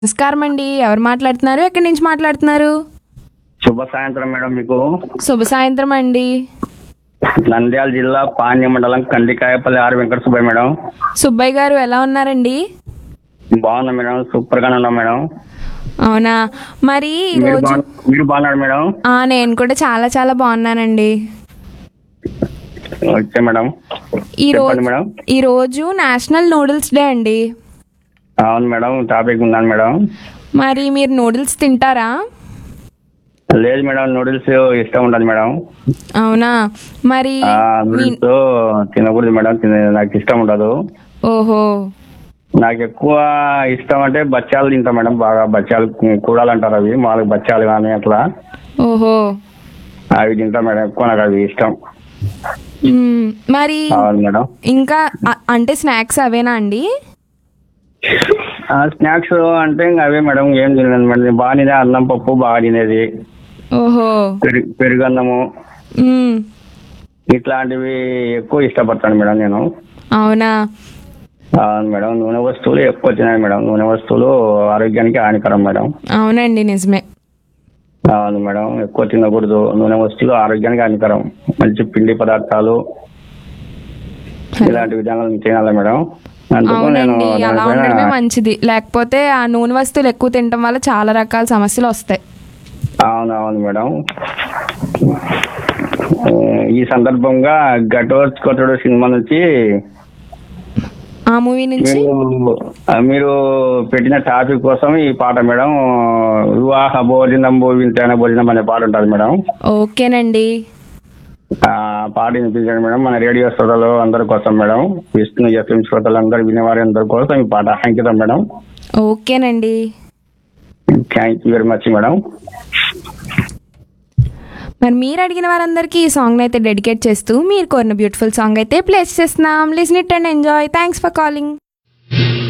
నమస్కారం అండి ఎవరు మాట్లాడుతున్నారు ఎక్కడి నుంచి మాట్లాడుతున్నారు శుభ సాయంత్రం మేడం మీకు శుభ సాయంత్రం అండి నంద్యాల జిల్లా పాణ్య మండలం కందికాయపల్లి ఆర్ వెంకట సుబ్బయ్య మేడం సుబ్బయ్య గారు ఎలా ఉన్నారండి బాగున్నా మేడం సూపర్ గానే ఉన్నాం మేడం అవునా మరి మీరు ఈరోజు బాగు- మీరు బాగున్నారు మేడం ఆ, నేను కూడా చాలా చాలా బాగున్నానండి ఓకే మేడం ఈ చెప్పండి రోజు మేడం ఈ రోజు నేషనల్ నూడిల్స్ డే అండి అవును మేడం టాపిక్ ఉన్నాను మేడం మరి మీరు నూడిల్స్ తింటారా లేదు మేడం నూడిల్స్ ఇష్టం ఉండదు మేడం అవునా మరి ఆ, మీ నూడిల్స్ తినకూడదు మేడం తిన నాకు ఇష్టం ఉండదు ఓహో నాకు ఎక్కువ ఇష్టం అంటే బచ్చాలు తింటాం మేడం బాగా బచ్చాలు కూడాలు అంటారు అవి మాకు బచ్చాలు కానీ అట్లా ఓహో అవి తింటాం మేడం ఎక్కువ నాకు అవి ఇష్టం మ్మ్. మరి అవును మేడం ఇంకా అ- అంటే స్నాక్స్ అవేనా అండి స్నాక్స్ అంటే ఇంకా అవే మేడం ఏం తినలేదు మేడం బాగా తినే అన్నం పప్పు బాగా తినేది ఓహో పెరుగు పెరుగు అన్నము మ్మ్. ఇట్లాంటివి ఎక్కువ ఇష్టపడతాను మేడం నేను అవునా అవును మేడం నూనె వస్తువులు ఎక్కువ తినాలి మేడం నూనె వస్తువులు ఆరోగ్యానికి హానికరం మేడం అవునండి నిజమే అవును మేడం ఎక్కువ తినకూడదు నూనె వస్తువులు ఆరోగ్యానికి హానికరం మంచి పిండి పదార్థాలు ఇలాంటి విధానాలు తినాలి మేడం అందుకు నేను అవునండి అలా దానిపైన- ఉండడమే మంచిది లేకపోతే ఆ నూనె వస్తువులు ఎక్కువ తినటం వల్ల చాలా రకాల సమస్యలు వస్తాయి అవును అవును మేడం ఆ, ఈ సందర్భంగా ఘటోత్కటుడు సినిమా నుంచి ఆ మూవీ నుంచి మీరు ఆ, మీరు పెట్టిన టాపిక్ కోసం ఈ పాట మేడం వివాహ భోజనం భోజన భోజనం అనే పాట ఉంటుంది మేడం ఓకేనండి ఆ పాట వినిపించండి మేడం మన రేడియో శ్రోతలు అందరి కోసం మేడం విష్ణు ఎఫ్ఎం శ్రోతలు అందరు వినేవారి అందరి కోసం ఈ పాట అంకితం మేడం ఓకేనండి thank you very much madam మరి మీరు అడిగిన వారందరికీ ఈ సాంగ్ అయితే డెడికేట్ చేస్తూ మీరు కోరిన బ్యూటిఫుల్ సాంగ్ అయితే ప్లేస్ చేస్తున్నాం listen it and enjoy thanks for calling